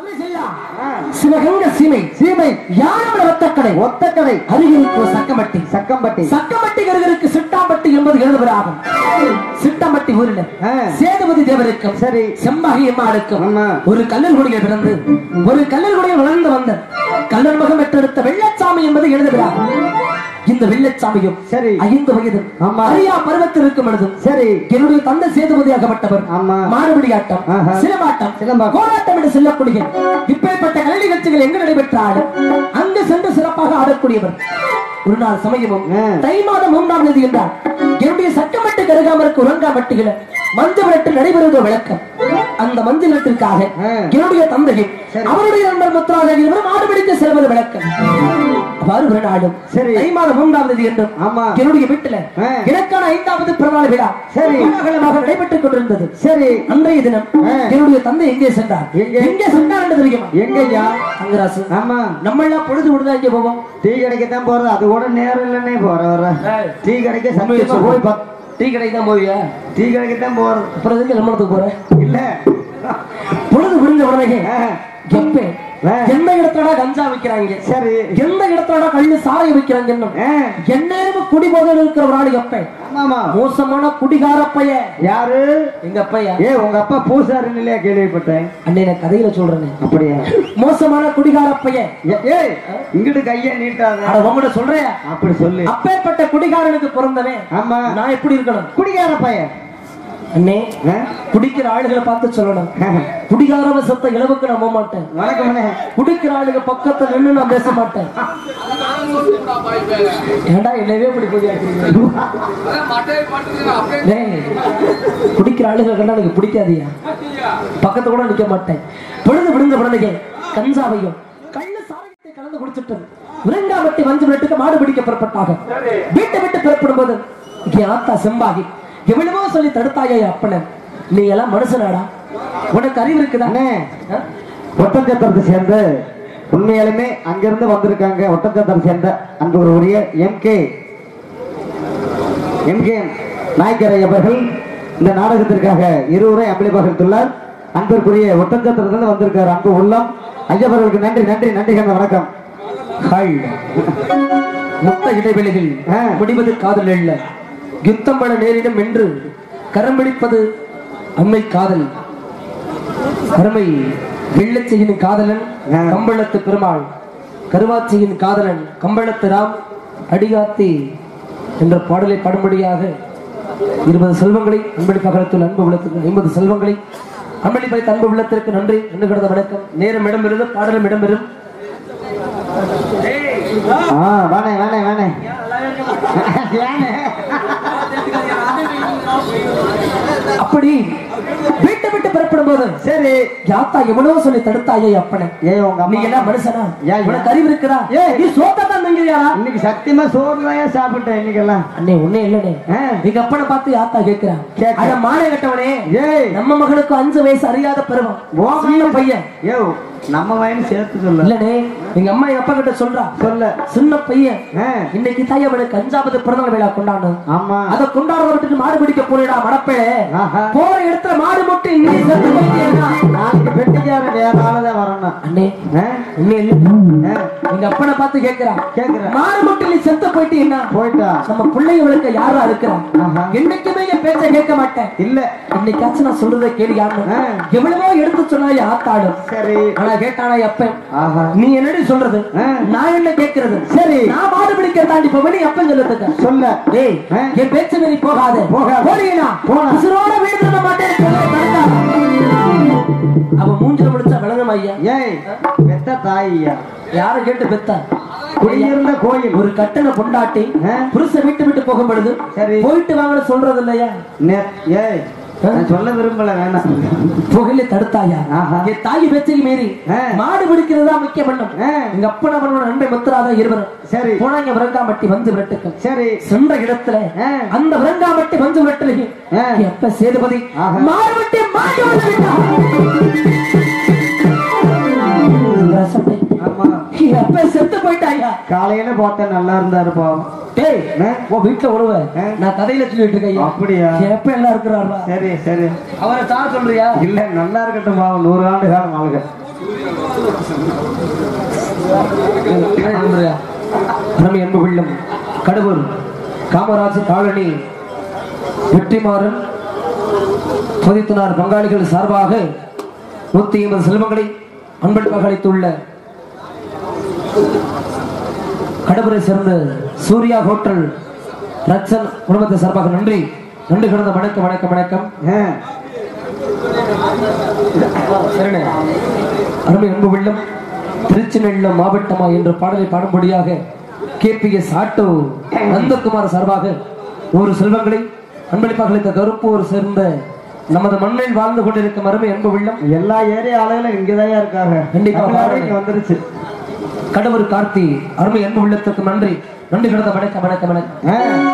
செல்லா ஆ. சிவகங்க சீமை சீமை யானமல ஒத்தக்கடை ஒத்தக்கடை அருகிருக்கு சக்கமட்டி சக்கம்பட்டி சக்கமட்டி கருகருக்கு சிட்டாம்பட்டி என்பது எழுதுவராகும் சிட்டாம்பட்டி ஊரில் ஆ. சேதுபதி தேவருக்கும் சரி. செம்பாகி அம்மாளுக்கும் ஆமா. ஒரு கல்லல் குடியில் பிறந்து ஒரு கல்லல் குடியில் வளர்ந்து வந்த கல்லன் மகம் பெற்றெடுத்த வெள்ளச்சாமி என்பது எழுதுகிறார் இந்த வெள்ளச்சாமியும் சரி. ஐந்து வயது ஆமா. அரியா பருவத்தில் இருக்கும் பொழுதும் சரி என்னுடைய தந்தை சேதுபதியாகப்பட்டவர் ஆமா. மாறுபடி ஆட்டம் ஆஹா. சிலம்பாட்டம் சிலம்பாட்டம். கோலாட்டம் என்று சொல்லக்கூடிய இப்பேற்பட்ட கலை நிகழ்ச்சிகள் எங்கு நடைபெற்றாலும் அங்கு சென்று சிறப்பாக ஆடக்கூடியவர் ஒரு நாள் சமயமும் ஆ. தை மாதம் மூன்றாம் தேதி என்றார் என்னுடைய சட்டமட்டு கருகாமருக்கு உறங்காமட்டுகளை மஞ்சள் விரட்டு நடைபெறுவது விளக்கம் அந்த மஞ்சள் விரட்டிற்காக ஆ. என்னுடைய தந்தையும் சரி. அவருடைய நண்பர் முத்துராஜ இருவரும் ஆடுபிடித்து செல்வது விளக்கம் அவ்வாறு ஒரு நாளும் சரி. தை மாதம் மூன்றாம் தேதி என்றும் ஆமா. என்னுடைய வீட்டுல ஆ. எனக்கான ஐந்தாவது பிறநாள் விழா சரி. கோலாகலமாக நடைபெற்றுக் கொண்டிருந்தது சரி அன்றைய தினம் ஆ. என்னுடைய தந்தை எங்கே சென்றார் எங்கே? எங்கே சென்றார் என்று தெரியுமா எங்கய்யா தங்கராசு ஆமா நம்ம எல்லாம் பொழுது விடுதா இங்க போவோம் டீ கடைக்கு தான் போறது அது கூட நேரம் இல்லைன்னே போற வர ஏய். டீ கடைக்கு உண்மையை சத்தியமா சொல்லு. போய் பத்- டீ கடைக்கு தான் போவியா டீ கடைக்கு தான் போறது அப்புறம் எதுக்கு லம்மணத்துக்கு போற இல்ல பொழுது விடுந்த உடனே ஆ, எப்ப ஆ. எந்த இடத்தோட கஞ்சா விக்கிறாங்க சரி எந்த இடத்தோட கள்ளு சாராயம் விக்கிறாங்க இன்னும் ஆ, எந்நேரமும் குடி போதையில் இருக்கிற ஒரு ஆளு எப்ப ஆமாமா மோசமான குடிகார பையன் யாரு எங்க பையன் ஏ உங்க அப்பா பூசாருன்னு இல்லையா கேள்விப்பட்டேன் அன்னை நான் கதையில சொல்றேன் அப்படியா மோசமான குடிகார பையன் ஏ- ஏய் இங்கிட்டு கைய நீட்டாத அட உங்கள்ட்ட சொல்றேன் அப்படி சொல்லு அப்பேற்பட்ட குடிகாரனுக்கு பிறந்தவன் ஆமா நான் எப்படி இருக்கணும் குடிகார பையன் அண்ணே ஆ? குடிக்கிற ஆளுகளை பார்த்து சொல்லணும் குடிகாரவ சத்த இளவுக்கு நம்ப மாட்டேன் வணக்கம் அண்ணே. குடிக்கிற ஆளுங்க பக்கத்துல நின்னு நான் பேச மாட்டேன் ஏன்டா என்னவே இப்படி போய் குடிக்கிற ஆளுகளை கண்டா எனக்கு பிடிக்காதியா பக்கத்து கூட நிக்க மாட்டேன் பொழுது விடுந்த குழந்தைங்க கஞ்சாவையும் கள்ளு சாரத்தை கலந்து குடிச்சிட்டு விலங்காவட்டி மஞ்சு விட்டுக்கு மாடு பிடிக்க புறப்பட்டாங்க வீட்டை விட்டு புறப்படும் போது இங்கே ஆத்தா செம்பாகி எவ்வளவோ சொல்லி தடுத்தாயா அப்பன நீ எல்லாம் மனுஷனாடா உனக்கு அறிவு இருக்குதா அண்ணே ஆ? ஒட்டஞ்சத்திரத்தை சேர்ந்த உண்மையாலுமே அங்கிருந்து வந்திருக்காங்க ஒட்டஞ்சத்திரம் சேர்ந்த அன்பு உரிய எம் கே எம் கே நாய்க்கரை அவர்கள் இந்த நாடகத்திற்காக இருவரை அம்பளிப்பகிர்ந்துள்ளார் அன்பிற்குரிய ஒட்டஞ்சத்திரத்திலிருந்து வந்திருக்கார் அன்பு உள்ளம் ஐயவர்களுக்கு நன்றி நன்றி நன்றி கண்ட வணக்கம் ஹாய் மொத்த இடைவெளிகள் ஆ. முடிவது காதல் அல்ல யுத்தம் பல நேரிடம் என்று கரம் பிடிப்பது அம்மை காதல் அருமை வெள்ளச்செயின் காதலன் ஆ. கம்பளத்து பெருமாள் கருவாச்சியின் காதலன் கம்பளத்து ராம் அடிகாத்தி என்ற பாடலை பாடும்படியாக இருபது செல்வங்களை அன்பளி பகலத்தில் அன்பு உள்ளத்துக்கு ஐம்பது செல்வங்களை அன்பளி பைத்த அன்பு உள்ளத்திற்கு நன்றி என்று கிடந்த வணக்கம் நேரம் இடம்பெறுது பாடலும் இடம்பெறும் ஆ வானே வானே வானே வானே. அப்படி வீட்டை விட்டு புறப்படும் போது சரி யாத்தா எவ்வளவு சொல்லி தடுத்தாயே அப்பனை ஏ உங்க நீ அம்மா என்ன மனுஷனா ஏன், உனக்கு அறிவு இருக்குதா ஏய். நீ சோத்தான் தங்கிறியாடா இன்னைக்கு சத்தியமா சோறு தான் சாப்பிட்டேன் இன்னைக்கெல்லாம் அண்ணே ஒண்ணே இல்லனே ஆ. எங்க அப்பனை பார்த்து யாத்தா கேக்குறான் கேக்குறா. அட மாலை கட்டவனே ஏய் நம்ம மகனுக்கு அஞ்சு வயசு அறியாத பருவம் உன் சின்ன வயசு- பையன் யோ நம்ம வயனு சேர்த்து சொல்ல இல்லனே எங்க அம்மா எங்க அப்பா கிட்ட சொல்றா சொல்ல சின்ன பையன் ஆ, இன்னைக்கு தாய் அவனுக்கு அஞ்சாவது பிறந்தநாள் விழா கொண்டாடணும் ஆமா அதை கொண்டாடுறத விட்டுட்டு மாடு பிடிக்க போறடா மடப்பே ஆஹா. போற இடத்துல மாடு மட்டும் இன்னைக்கு செத்து போயிட்டேன்னா. நாளைக்கு பெட்டிக்காரன் வேற ஆளுதான் வரணும் அண்ணே ஆ, உண்மை இல்ல ஆ, எங்க அப்பனை பார்த்து கேக்குறான் கேக்குறேன் மாடு மட்டும் நீ செத்து போயிட்டீங்கன்னா போயிட்டா நம்ம பிள்ளைங்களுக்கு யாரா இருக்கிறான் ஆஹா. என்னைக்குமே என் பேச்ச கேட்க மாட்டேன் இல்ல இன்னைக்காச்சும் நான் சொல்றதை கேளு யாரு ஆ. எவ்வளவோ எடுத்து சொன்னா ஆத்தாடும் சரி ஆனா கேட்டானா எப்ப ஆஹா நீ என்னடி சொல்றது ஆ. நான் என்ன கேக்குறது சரி. நான் மாடு பிடிக்க தாண்டி போவேன் நீ எப்ப சொல்லுதுக்க சொல்ல ஏய் ஆ. என் பேச்ச மீறி போகாத போகாத. போனீங்கன்னா போனா. உசுரோட வீடு திரும்ப மாட்டேன் சொல்லி தடுத்தா. அவ மூஞ்சில முடிச்சா விளங்கும் ஐயா ஏய் பெத்த தாய்யா யார கேட்டு பெத்தா குடியிருந்த கோயில் ஒரு கட்டண பொண்டாட்டி ஆ. புருஷன் விட்டு விட்டு போகும் பொழுது சரி. போயிட்டு வாங்கன்னு சொல்றது இல்லையா நெ- ஏய் நான் சொல்ல விரும்பல வேணாம் புகையில தடுத்தாயா ஆஹா. என் தாய் பேச்சைக்கு மீறி ஆ. மாடு பிடிக்கிறதா முக்கிய பண்ணம் ஆ. எங்க அப்பன பண்ண நண்பை முத்துராதா இருவரும் சரி போனாங்க விரங்காமட்டி வந்து விரட்டுக்கள் சரி சென்ற இடத்துல ஆ. அந்த விரங்காமட்டி வந்து விரட்டலையும் ஆ. எப்ப சேதுபதி ஆஹா. மாடு விட்டு மாடு வந்து விட்டான் ஆமா எப்ப செத்து போயிட்டாயா காலையில பார்த்தா நல்லா இருந்தாரு பாவம் டேய் ஆ. உன் வீட்டுல உறவு ஆ. நான் கதையில சொல்லிட்டு இருக்கேன் அப்படியா எப்ப எல்லாம் இருக்கிறாரா சரி சரி அவரை தான் சொல்றியா இல்ல நல்லா இருக்கட்டும் பாவம் நூறு ஆண்டு காலம் வாழ்க அருமை அன்பு வெள்ளம் கடவுர் காமராஜ் காலனி வெற்றிமாறன் பொதித்துனார் பங்காளிகள் சார்பாக நூத்தி ஐம்பது செல்வங்களை அன்பளிப்பாக அளித்துள்ள கடவுரை சேர்ந்த சூர்யா ஹோட்டல் ரக்ஷன் குடும்பத்தை சார்பாக நன்றி நன்றி கிடந்த வணக்கம் வணக்கம் வணக்கம் ஆ, சரிண்ணே. அருமை அன்பு வெள்ளம் திருச்சி நெல்லம் மாவட்டமா என்ற பாடலை பாடும்படியாக K B S auto Nandakumar சார்பாக ஒரு செல்வங்களை அன்பளிப்பாக அளித்த கருப்பூர் சேர்ந்த நமது மண்ணில் வாழ்ந்து கொண்டிருக்கும் அருமை அன்பு வெள்ளம் எல்லா ஏரியா ஆளுகளும் இங்கதான் இருக்காங்க கண்டிப்பா எல்லாரும் இங்க வந்துருச்சு கடவுர் கார்த்தி அருமை அன்பு உள்ளத்துக்கு நன்றி நன்றி கிடந்த வணக்கம் வணக்கம் வணக்கம் ஆ,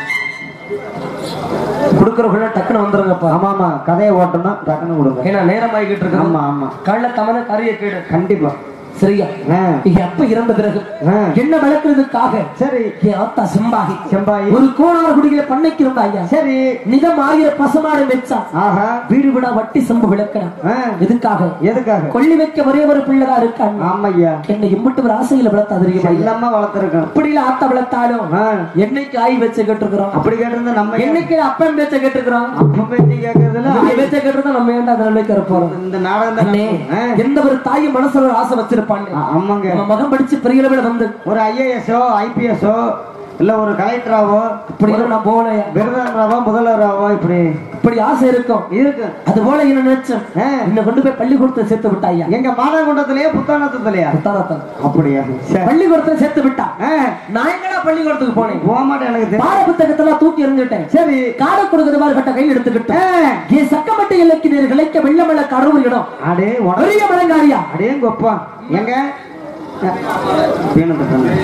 கொடுக்கறவங்க டக்குன்னு வந்துருங்கப்பா ஆமா ஆமா கதையை ஓட்டணும் டக்குன்னு கொடுங்க ஏன்னா நேரம் ஆகிட்டு இருக்கு ஆமா ஆமா கள்ள தமன கரிய கேடு கண்டிப்பா சரியா ஆ, நீங்க அப்ப இறந்த பிறகு ஆ. என்ன வளர்க்கறதுக்காக சரி என் ஆத்தா செம்பாகி செம்பாயி ஒரு கோணார் குடிகளை பண்ணைக்கு இருந்தா ஐயா சரி நிதம் ஆகிற பசுமாடு வெச்சா ஆஹா வீடு விடா வட்டி செம்பு விளக்கணும் ஆ, எதுக்காக எதுக்காக கொள்ளி வைக்க ஒரே ஒரு பிள்ளைதான் இருக்காங்க ஆமையா என்னை இம்பிட்டு ஒரு ஆசையில வளர்த்தா தெரியுமா ஐயா? செல்லம்மா வளர்த்துருக்கோம் அப்படி இல்ல ஆத்தா வளர்த்தாலும் ஆ, என்னைக்கு ஆய் வச்ச கேட்டிருக்கிறோம் அப்படி கேட்டிருந்தா நம்ம ஏன் என்னைக்கு அப்பன் பேச்ச கேட்டிருக்கிறோம் அப்ப பேச்சு கேட்கறதுல இவங்க பேச்ச கேட்டிருந்தா நம்ம ஏன்டா அதில் வைக்கிற போறோம் இந்த நாடகம் தான் அண்ணே நடக்கும். எந்த ஒரு தாயும் மனசுல ஒரு ஆசை வச்சிருப்பாங்க ஆ, ஆமாங்க நம்ம மகன் படிச்சு பெரிய அளவில் வந்து ஒரு ஐஏஎஸ்ஓ ஐபிஎஸ்ஓ இல்ல ஒரு கலெக்டராவோ இப்படி எல்லாம் நான் போகலையா விருதாளராவோ முதல்வராவோ இப்படி இப்படி ஆசை இருக்கும் இருக்கு அது போல என்ன நினைச்சேன் ஆ, என்ன கொண்டு போய் பள்ளிக்கூடத்தை சேர்த்து விட்டா ஐயா எங்க மாதகுண்டத்திலேயே புத்தானத்திலேயா புத்தானத்தான். அப்படியா சரி பள்ளிக்கூடத்துல சேர்த்து விட்டா ஆ, நான் எங்கடா பள்ளிக்கூடத்துக்கு போனேன் போக மாட்டேன் எனக்கு தெரியும் பாட புத்தகத்தெல்லாம் தூக்கி எறிஞ்சிட்டேன் சரி காடை கொடுக்கிற மாதிரி கட்ட கையில் எடுத்துக்கிட்டேன் ஆ, என் சக்கமட்டை இலக்கினர் கிளைக்க வெள்ளமல்ல கடவுள் இடம் அடே உன- பெரிய மரங்காரியா அடே கொப்பா எங்க வேணும் தம்பி.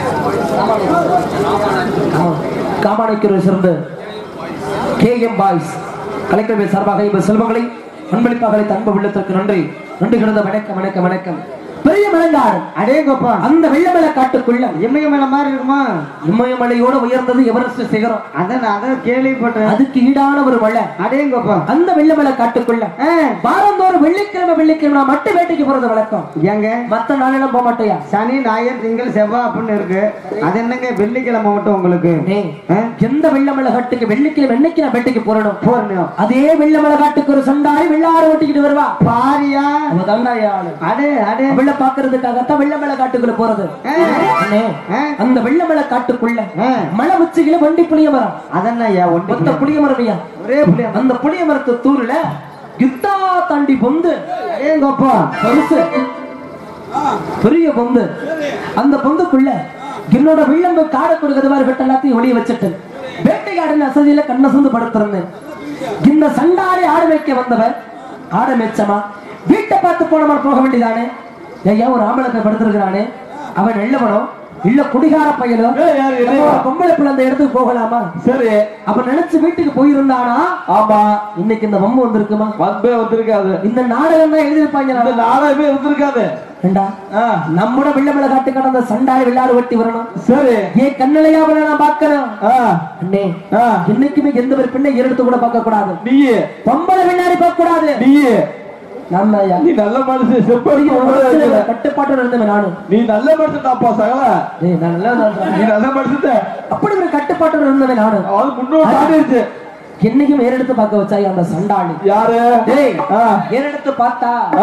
காமானைக்குறை சிறந்த கே எம் பாய்ஸ் கலைக்கல்வி சார்பாக இவர் செல்வங்களை அன்பளிப்பாக அளித்த அன்பு உள்ளத்திற்கு நன்றி நன்றி கிடந்த வணக்கம் வணக்கம் வணக்கம் பெரிய மலங்காடு அடே கொப்பா அந்த வெள்ளமலை காட்டுக்குள்ள இமயமலை மாதிரி இருக்குமா இமயமலையோட உயர்ந்தது எவரெஸ்ட் சிகரம் அதான் நான் அதான் கேள்விப்பட்டேன் அதுக்கு ஈடான ஒரு மலை அடே கொப்பா அந்த வெள்ளமலை காட்டுக்குள்ள ஆ, வாரந்தோறும் வெள்ளிக்கிழமை வெள்ளிக்கிழமை நான் மட்டும் வேட்டைக்கு போறது வழக்கம் ஏங்க மத்த நாளெல்லாம் போக மாட்டேயா சனி ஞாயிறு திங்கள் செவ்வாய் அப்படின்னு இருக்கு அது என்னங்க வெள்ளிக்கிழமை மட்டும் உங்களுக்கு டேய், ஆ? எந்த வெள்ளமலை காட்டுக்கு வெள்ளிக்கிழமை என்னைக்கு நான் வேட்டைக்கு போறணும் போறணும் அதே வெள்ளமலை காட்டுக்கு ஒரு சண்டாரி வெள்ளாறு ஓட்டிக்கிட்டு வருவா பாரியா அவ தான்டா ஆளு அடே அடே வெள்ள பாக்குறதுக்காகத்தான் வெள்ளமலை காட்டுக்குள்ள போறது ஆ, அண்ணே, ஆ, அந்த வெள்ளமலை காட்டுக்குள்ள ஆ. மலை உச்சியில வண்டி புளிய மரம் அதென்னய்யா ஒன்று மொத்த புளிய மரமையா ஒரே புள்ளியா அந்த புளிய மரத்து தூருல கித்தா தாண்டி பொந்து அடே கொப்பா பெருசு பெரிய பொந்து அந்த பொந்துக்குள்ள என்னோட வில்லம்பு காடை கொடுக்கறது மாதிரி வெட்ட எல்லாத்தையும் ஒளிய வச்சுட்டு வேட்டைக்காரன் அசதியில கண்ணசந்து படுத்திருந்தேன் இந்த சண்டாரி ஆடு மேய்க்க வந்தவர் ஆடு மேய்ச்சமா வீட்டை பார்த்து போனவன் போக வேண்டியதானே ஐயா ஒரு ஆம்பளை போய் படுத்திருக்கிறானே அவன் எள்ளவனோ இல்ல குடிகார பையனோ ஏய், யாரு, நம்ம இல்லையா? ஒரு பொம்பளை பிள்ளை அந்த இடத்துக்கு போகலாமா சரி அப்ப நினைச்சு வீட்டுக்கு போயிருந்தானா ஆமா இன்னைக்கு இந்த வம்பு வந்திருக்குமா வந்தே வந்திருக்காது இந்த நாடகம் தான் எழுதியிருப்பாங்க இந்த நாடகமே வந்திருக்காது ஏண்டா ஆ, நம்மோட வெள்ளமலை காட்டு கடந்த சண்டாய் விளையாடு வெட்டி வரணும் சரி ஏன் கண்ணிலையா அவளை நான் பார்க்கணும் ஆ, அண்ணே ஆ, என்னைக்குமே எந்த ஒரு பெண்ணை எடுத்து கூட பார்க்க கூடாது நீ பொம்பளை விளையாடி பார்க்க கூடாது நீ நம்ம ஐயா. நீ நல்ல மனுஷன் செப்படி பெரிய ஒரு சில கட்டுப்பாட்டோட இருந்தவன் நானும் நீ நல்ல மனுஷன் தாப்பா சகல ஏய், நான் நல்லா தான் நீ நல்ல மனுஷன் அப்படி ஒரு கட்டுப்பாட்டோட இருந்தவன் நானும் அவன் முன்னோட்டு ஆடிருச்சு என்னைக்கும் ஏறெடுத்து பார்க்க வச்சாய் அந்த சண்டாளி யாரு டேய் ஆ, ஏறெடுத்து பார்த்தா ஆ,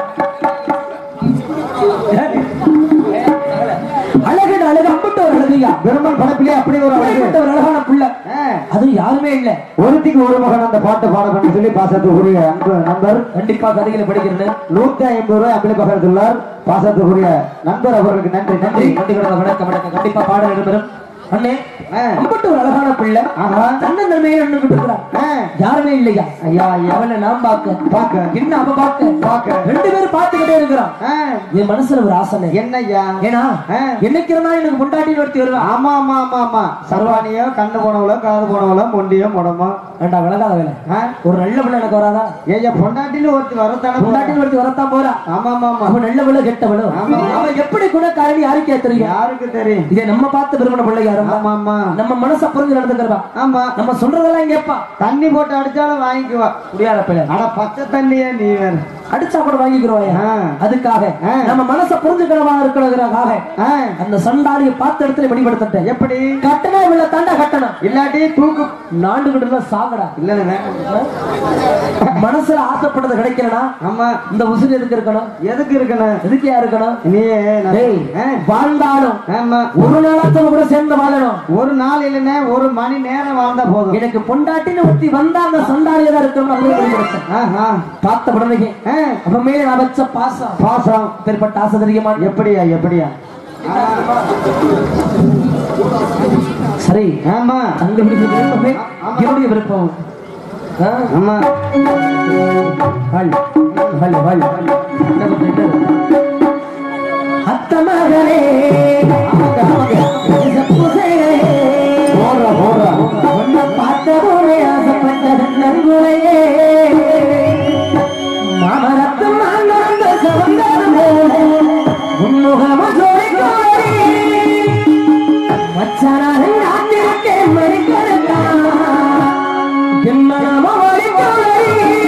அழகு அழகு அம்பிட்ட ஒரு அழகையா பிரம்மன் படப்பிலே அப்படி ஒரு அழகு அப்படிப்பட்ட ஒரு அழகான புள்ள ஆ, அது யாருமே இல்ல ஒருத்திக்கு ஒரு மகன் அந்த பாட்டை பாடணும்னு சொல்லி பாசத்துக்குரிய அன்பு நண்பர் கண்டிப்பா கதைகளை படிக்கிறேன் நூத்தி ஐம்பது ரூபாய் அப்படி பகிர்ந்துள்ளார் பாசத்துக்குரிய நண்பர் அவர்களுக்கு நன்றி நன்றி நன்றி கடந்த வணக்கம் வணக்கம் கண்டிப்பா பாடல் இடம்பெறும் அண்ணே ஆ, அம்பட்டு ஒரு அழகான பிள்ளை ஆஹா. தன்ன நன்மையை நின்றுகிட்டு இருக்கிறான் ஆ, யாருமே இல்லையா ஐயா ஐயா அவனை நாம் பார்க்க பார்க்க. என்ன அவ பார்க்க பார்க்க. ரெண்டு பேரும் பார்த்துக்கிட்டே இருக்கிறான் ஆ, என் மனசுல ஒரு ஆசனை என்னய்யா ஏன்னா ஆ. என்னைக்கு இருந்தாலும் எனக்கு முண்டாட்டி ஒருத்தி வருவா ஆமா ஆமா ஆமா ஆமா சர்வானியோ கண்ணு போனவளோ காது போனவளோ மொண்டியோ முடமோ வேண்டா விளங்காத வேலை ஆ, ஒரு நல்ல பிள்ளை எனக்கு வராதா ஏய்யா பொண்டாட்டின்னு ஒருத்தி வரத்தானே முண்டாட்டி ஒருத்தி வரத்தான் போறா ஆமா ஆமா ஆமா அவன் நல்ல பிள்ளை கெட்டவளோ ஆமா. அவன் எப்படி குணக்காரனி யாருக்கே தெரியும் யாருக்கு தெரியும் இதை நம்ம பார்த்து விரும்பின பிள்ளை யாரும் ஆமா ஆமா நம்ம மனசை புரிஞ்சு நடந்துக்கிறவா ஆமா நம்ம சொல்றதெல்லாம் கேட்பா தண்ணி போட்டு அடிச்சாலும் வாங்கிக்குவா முடியாத பிள்ளை அட பச்சை தண்ணியே நீ வேற அடிச்சா கூட வாங்கிக்கிறோம் ஆ. அதுக்காக ஆ. நம்ம மனசை புரிஞ்சுக்கிறவா இருக்கிறதுக்காக ஆ, அந்த சண்டாளியை பார்த்த இடத்துல வெளிப்படுத்திட்டேன் எப்படி கட்டணா இவ்வளவு தாண்டா கட்டணம் இல்லாட்டி தூக்கு நாண்டுகிட்டு இருந்தா சாகடா இல்ல வேண்டாம் மனசுல ஆசைப்பட்டது கிடைக்கலனா ஆமா இந்த உசுறு எதுக்கு இருக்கணும் எதுக்கு இருக்கணும் எதுக்கியா இருக்கணும் நீயே நான்- டேய் ஆ, வாழ்ந்தாலும் ஆமா ஒரு நாளத்தோட கூட சேர்ந்து வாழணும் ஒரு நாள் இல்லைன்னா ஒரு மணி நேரம் வாழ்ந்தா போதும் எனக்கு பொண்டாட்டின்னு ஒருத்தி வந்தா அந்த சண்டாளியா தான் இருக்கணும் அப்படின்னு வெளிப்படுத்தேன் ஆஹா. பார்த்த உடனே ஆ, அப்புறமே நான் வச்ச பாசம் பாசம் பெருப்பட்ட ஆசை தெரியுமா எப்படியா எப்படியா ஆ, சரி ஆமா தங்களுடைய விருப்பமே என்னுடைய விருப்பம் ஆ? ஆமா வாழ். வாழ், வாழ். என்ன பண்றீங்க? அத்த மகளே புசைகளே போடுறா போடுறா உன்னை பார்த்ததுமே ஆசைப்பட்டது நன்குறையே மாமரத்தும் மாங்கரந்த சிவந்ததும் போல உன்முகம ஜோடிக்கோடி மச்சானாக காத்திருக்கே மறிக்கொடுத்தான் பின்னம வழிக்கோடி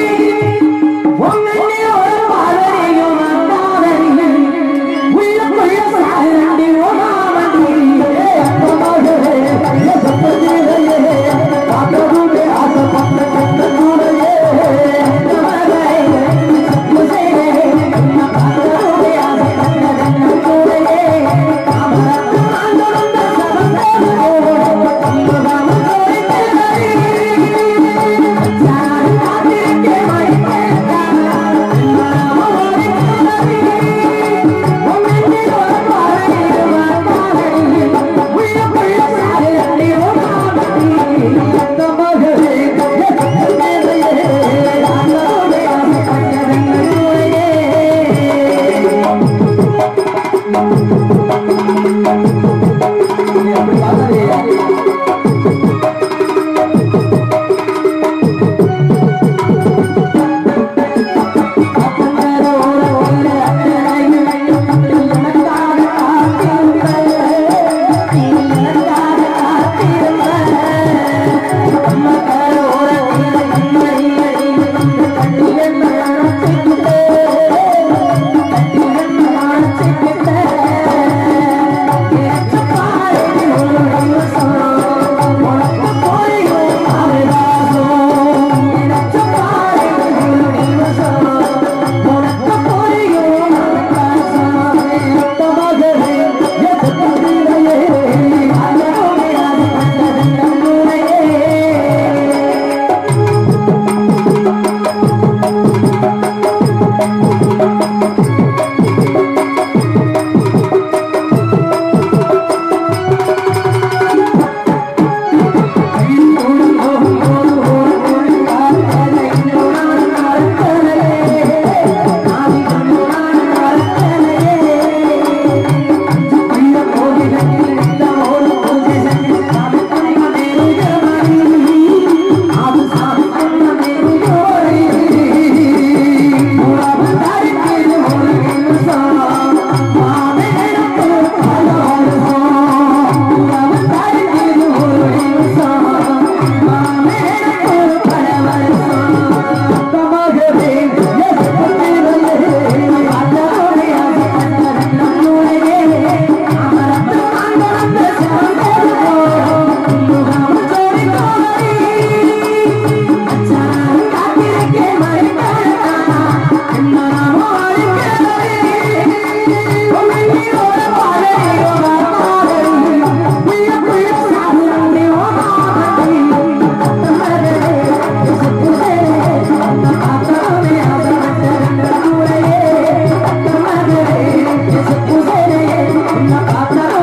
உன்னே ஒரு பாதனையும் அந்தாதனையும் உள்ளுக்குள்ள சாரண்டி ஓமாவண்டி காத்தா